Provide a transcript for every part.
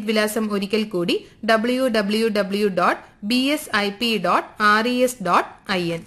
വിലാസം ഒരിക്കൽ കൂടി W W W dot B S I P dot R E S dot I N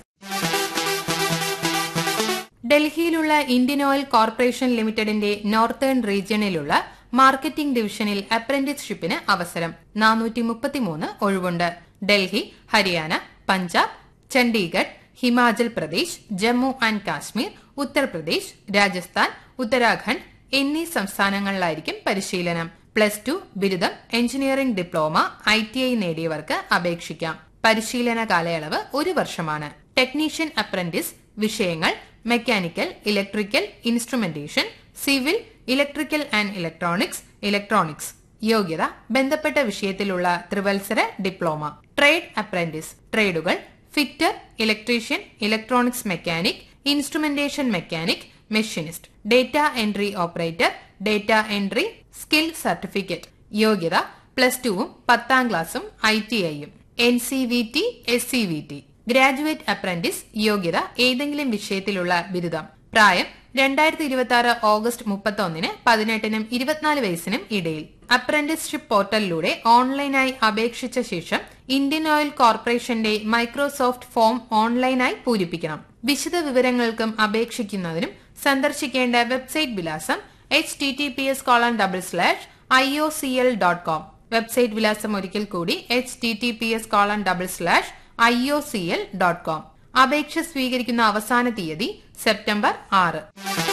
ഡൽഹിയിലുള്ള Indian oil corporation ലിമിറ്റഡിന്റെ northern റീജിയണിലുള്ള marketing ഡിവിഷനിൽ അപ്രന്റീസ്ഷിപ്പിന് അവസരം നാനൂറ്റി മുപ്പത്തിമൂന്ന് ഒഴിവുണ്ട് ഡൽഹി ഹരിയാന പഞ്ചാബ് ചണ്ഡീഗഡ് ഹിമാചൽ പ്രദേശ് ജമ്മു ആൻഡ് കാശ്മീർ ഉത്തർപ്രദേശ് രാജസ്ഥാൻ ഉത്തരാഖണ്ഡ് എന്നീ സംസ്ഥാനങ്ങളിലായിരിക്കും പരിശീലനം പ്ലസ് ടു ബിരുദം engineering diploma I T I നേടിയവർക്ക് അപേക്ഷിക്കാം പരിശീലന കാലയളവ് ഒരു വർഷമാണ് ടെക്നീഷ്യൻ അപ്രന്റീസ് വിഷയങ്ങൾ mechanical electrical instrumentation civil electrical and electronics electronics യോഗ്യത ബന്ധപ്പെട്ട വിഷയത്തിലുള്ള ത്രിവത്സര ഡിപ്ലോമ ട്രേഡ് അപ്രന്റീസ് ട്രേഡുകൾ fitter electrician electronics mechanic instrumentation mechanic machinist data entry operator data entry skill certificate യോഗ്യത പ്ലസ് ടുവും പത്താം ക്ലാസും ഐ ടി ഐയും N C V T S C V T graduate apprentice യോഗ്യത ഏതെങ്കിലും വിഷയത്തിലുള്ള ബിരുദം പ്രായം രണ്ടായിരത്തി ഇരുപത്തി ആറ് ഓഗസ്റ്റ് മുപ്പത്തൊന്നിന് പതിനെട്ടിനും ഇരുപത്തിനാല് വയസ്സിനും ഇടയിൽ അപ്രന്റീസ്ഷിപ്പ് പോർട്ടലിലൂടെ ഓൺലൈനായി അപേക്ഷിച്ച ശേഷം ഇന്ത്യൻ ഓയിൽ കോർപ്പറേഷന്റെ മൈക്രോസോഫ്റ്റ് ഫോം ഓൺലൈനായി പൂരിപ്പിക്കണം വിശദ വിവരങ്ങൾക്കും അപേക്ഷിക്കുന്നതിനും സന്ദർശിക്കേണ്ട വെബ്സൈറ്റ് വിലാസം H T T P S colon double slash I O C L dot com website വിലാസം ഒരിക്കൽ കൂടി H T T P S colon double slash I O C L dot com അപേക്ഷ സ്വീകരിക്കുന്ന അവസാന തീയതി സെപ്റ്റംബർ ആറ്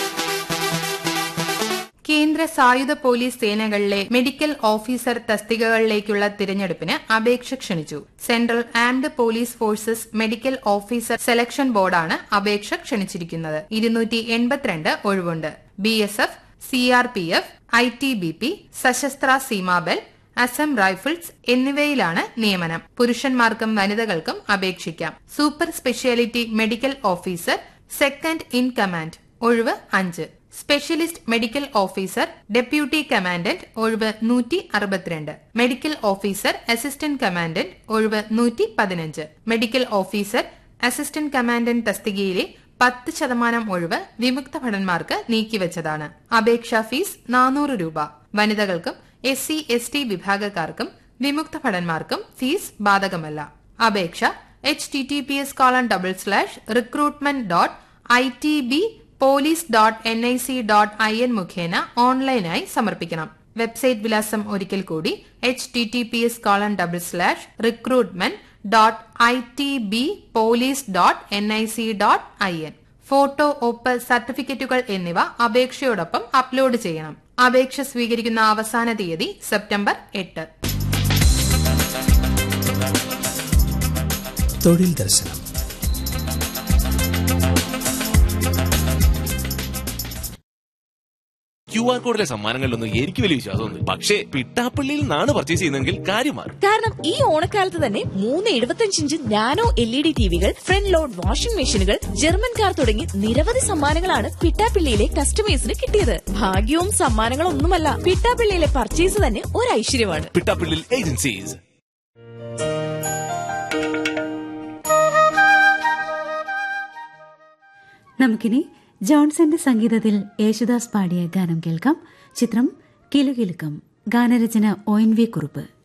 കേന്ദ്ര സായുധ പോലീസ് സേനകളിലെ മെഡിക്കൽ ഓഫീസർ തസ്തികകളിലേക്കുള്ള തിരഞ്ഞെടുപ്പിന് അപേക്ഷ ക്ഷണിച്ചു Central Armed Police Forces medical officer selection ബോർഡാണ് അപേക്ഷ ക്ഷണിച്ചിരിക്കുന്നത് ഇരുന്നൂറ്റി എൺപത്തിരണ്ട് ഒഴിവുണ്ട് B S F C R P F I T B P Sashastra Seema Bal Assam rifles എന്നിവയിലാണ് നിയമനം പുരുഷന്മാർക്കും വനിതകൾക്കും അപേക്ഷിക്കാം super speciality medical officer second in command ഒഴിവ് അഞ്ച് specialist medical officer deputy commandant ഒഴിവ് നൂറ്റി അറുപത്തിരണ്ട് മെഡിക്കൽ ഓഫീസർ അസിസ്റ്റന്റ് കമാൻഡന്റ് ഒഴിവ് നൂറ്റി പതിനഞ്ച് മെഡിക്കൽ ഓഫീസർ അസിസ്റ്റന്റ് കമാൻഡന്റ് തസ്തികയിലെ പത്ത് ശതമാനം ഒഴിവ് വിമുക്ത ഭടന്മാർക്ക് നീക്കിവച്ചതാണ് അപേക്ഷാ ഫീസ് നാനൂറ് രൂപ വനിതകൾക്കും എസ് സി എസ് ടി വിഭാഗക്കാർക്കും വിമുക്ത ഭടന്മാർക്കും ഫീസ് ബാധകമല്ല അപേക്ഷ H T T P S colon double slash recruitment dot I T B police dot N I C dot I N മുഖേന ഓൺലൈനായി സമർപ്പിക്കണം വെബ്സൈറ്റ് വിലാസം ഒരിക്കൽ കൂടി H T T P S colon double slash recruitment dot I T B police dot N I C dot I N photo ഒപ്പ് സർട്ടിഫിക്കറ്റുകൾ എന്നിവ അപേക്ഷയോടൊപ്പം upload ചെയ്യണം അപേക്ഷ സ്വീകരിക്കുന്ന അവസാന തീയതി സെപ്റ്റംബർ എട്ട് തൊഴിൽ ദർശനം ക്യു ആർ കോഡിലെ സമ്മാനങ്ങളിലൊന്നും എനിക്ക് വലിയ വിശ്വാസമൊന്നും പക്ഷേ പിട്ടാപ്പള്ളിയിൽ നിന്നാണ് പർച്ചേസ് ചെയ്യുന്നതെങ്കിൽ കാര്യം മാറും കാരണം ഈ ഓണക്കാലത്ത് തന്നെ മൂന്ന് എഴുപത്തഞ്ച് inch nano L E D ടിവികൾ ഫ്രണ്ട് ലോഡ് വാഷിംഗ് മെഷീനുകൾ ജർമ്മൻ കാർ തുടങ്ങി നിരവധി സമ്മാനങ്ങളാണ് പിട്ടാപ്പിള്ളിയിലെ കസ്റ്റമേഴ്സിന് കിട്ടിയത് ഭാഗ്യവും സമ്മാനങ്ങളും ഒന്നുമല്ല പിട്ടാപ്പിള്ളിയിലെ പർച്ചേസ് തന്നെ ഒരു ഐശ്വര്യമാണ് പിട്ടാപ്പള്ളിയിൽ ഏജൻസീസ് നമുക്കിനി ജോൺസന്റെ സംഗീതത്തിൽ യേശുദാസ് പാടിയ ഗാനം കേൾക്കാം ചിത്രം കിലുകിലുക്കം ഗാനരചന ഒ എൻ വി കുറുപ്പ്